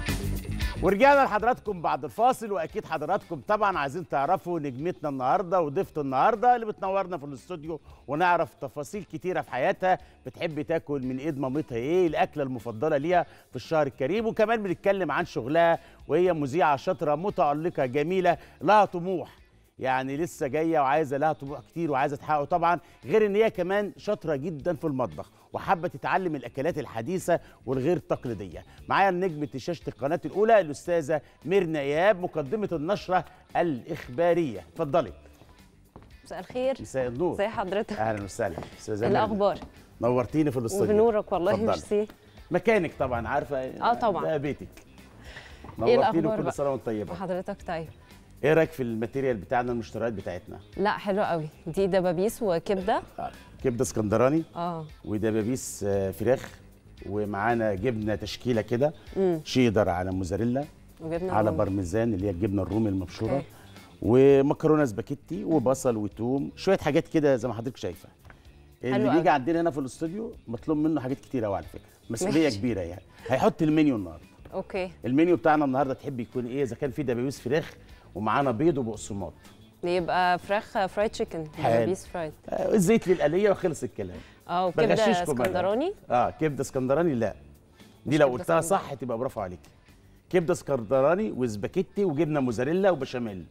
ورجعنا لحضراتكم بعد الفاصل واكيد حضراتكم طبعا عايزين تعرفوا نجمتنا النهارده وضيفة النهارده اللي بتنورنا في الاستوديو ونعرف تفاصيل كتيره في حياتها بتحب تاكل من ايد مامتها ايه الاكله المفضله ليها في الشهر الكريم وكمان بنتكلم عن شغلها وهي مذيعه شاطره متالقه جميله لها طموح يعني لسه جايه وعايزه لها طموح كتير وعايزه تحققه طبعا غير ان هي كمان شاطره جدا في المطبخ وحابه تتعلم الاكلات الحديثه والغير تقليديه معايا نجمه شاشه القناه الاولى الاستاذه ميرنا اياب مقدمه النشره الاخباريه اتفضلي مساء الخير مساء النور ازي حضرتك اهلا وسهلا استاذه إيه ميرنا. الاخبار نورتيني في الاستوديو وبنورك والله اتفضلي. ميرسي مكانك طبعا عارفه آه طبعا. ده بيتك إيه نورتيني الأخبار وكل بقى؟ سنه وانت طيبه وحضرتك طيب ايه رايك في الماتيريال بتاعنا المشتريات بتاعتنا لا حلو قوي دي دبابيس وكبده آه، كبده اسكندراني اه ودبابيس آه، فراخ ومعانا جبنه تشكيله كده امم شيدر على موزاريلا وجبنه على رومي. بارميزان اللي هي الجبنه الرومي المبشوره أوكي. ومكرونه سباكيتي وبصل وتوم شويه حاجات كده زي ما حضرتك شايفه اللي حلو بيجي أوي. عندنا هنا في الاستوديو مطلوب منه حاجات كتير قوي على فكره مسؤوليه ماشي. كبيره يعني هيحط المنيو النهارده اوكي المنيو بتاعنا النهارده تحب يكون ايه اذا كان في دبابيس فراخ ومعانا بيض وبقسماط يبقى فراخ فرايد تشيكن حلو. دبابيس فرايد آه، الزيت للقليه وخلص الكلام اه وكبده بغششكم أنا. اسكندراني اه كبده اسكندراني لا دي مش لو كبدة قلتها اسكندراني. صح تبقى برافو عليك كبده اسكندراني وسباكيتي وجبنه موزاريلا وبشاميل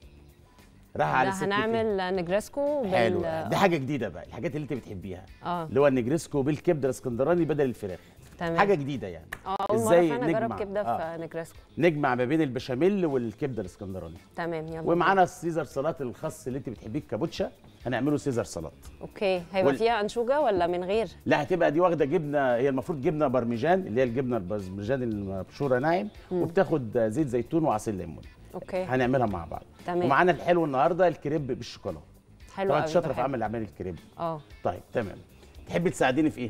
راح على لا سكة هنعمل نجرسكو بال حلو دي حاجه جديده بقى الحاجات اللي انت بتحبيها اه اللي هو النجريسكو بالكبده الاسكندراني بدل الفراخ تمام حاجه جديده يعني اه اول مره إزاي فعلا اجرب نجمع؟ كبده آه. في نجرسكو نجمع ما بين البشاميل والكبده الاسكندراني تمام يلا ومعانا السيزر سلطات الخاص اللي انت بتحبيه الكابوتشا هنعمله سيزر سلطات اوكي هيبقى وال- فيها انشوجه ولا من غير لا هتبقى دي واخده جبنه هي المفروض جبنه برمجان اللي هي الجبنه البرمجان المبشوره ناعم وبتاخد زيت زيتون وعسل ليمون اوكي هنعملها مع بعض تمام. ومعانا الحلو النهارده الكريب بالشوكولاته حلو طبعا قوي انت شاطره في بحب. عمل اعمال الكريب اه طيب تمام تحبي تساعديني في ايه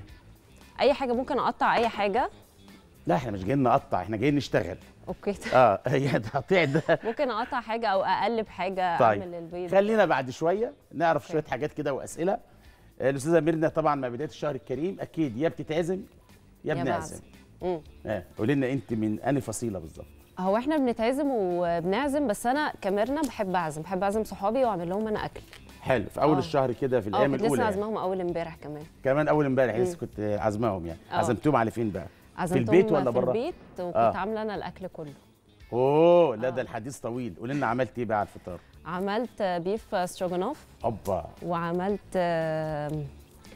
اي حاجه ممكن اقطع اي حاجه لا احنا مش جايين نقطع احنا جايين نشتغل اوكي اه هي تقطيع ده ممكن اقطع حاجه او اقلب حاجه طيب اعمل البيض خلينا بعد شويه نعرف أوكي. شويه حاجات كده واسئله آه، الاستاذه ميرنا طبعا مع بدايه الشهر الكريم اكيد يا بتتعزم يا يا بنعزم بعزم. مم. اه قولي لنا انت من انهي فصيله بالظبط هو احنا بنتعزم وبنعزم بس انا كميرنا بحب اعزم بحب اعزم صحابي واعمل لهم انا اكل حلو في اول آه. الشهر كده في اه الايام كنت لسه الاولى يعني. عازماهم اول امبارح كمان كمان اول امبارح لسه كنت عازماهم يعني آه. عزمتهم على فين بقى عزمتهم البيت ولا في بره؟ البيت وكنت آه. عامله انا الاكل كله اوه لا آه. ده الحديث طويل قولي لنا عملت ايه بقى على الفطار عملت بيف ستروجانوف اوبا وعملت آم،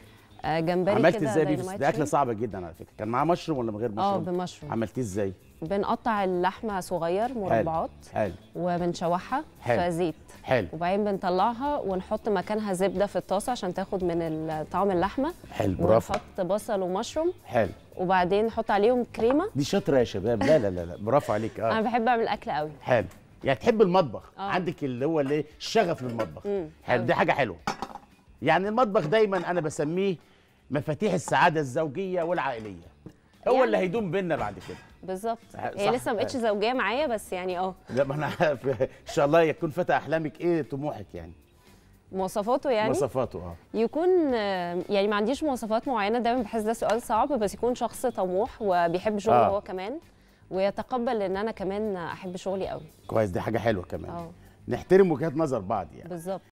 آه، جمبري عملت كده ازاي بيف دايناميت دي اكله شريمب. صعبه جدا على فكره كان معاه مشروم ولا من غير اه مشروم بمشروم عملتيه ازاي بنقطع اللحمه صغير مربعات حلو وبنشوحها حلو. في زيت حلو وبعدين بنطلعها ونحط مكانها زبده في الطاسه عشان تاخد من ال- طعم اللحمه حلو برافو ونحط بصل ومشروم حلو وبعدين نحط عليهم كريمه دي شاطره يا شباب لا لا لا, لا. برافو عليك انا اه بحب اعمل اكل قوي حلو يعني تحب المطبخ آه. عندك اللي هو الايه الشغف للمطبخ مم. حلو أوي. دي حاجه حلوه يعني المطبخ دايما انا بسميه مفاتيح السعاده الزوجيه والعائليه هو يعني- اللي هيدوم بينا بعد كده بالظبط صح. هي لسه ما بقتش زوجيه معايا بس يعني اه لا ما انا عارف ان شاء الله يكون فتى احلامك ايه طموحك يعني مواصفاته يعني مواصفاته اه يكون آه، يعني ما عنديش مواصفات معينه دايما بحس ده سؤال صعب بس يكون شخص طموح وبيحب شغله آه. هو كمان ويتقبل ان انا كمان احب شغلي قوي كويس دي حاجه حلوه كمان اه نحترم وجهات نظر بعض يعني بالظبط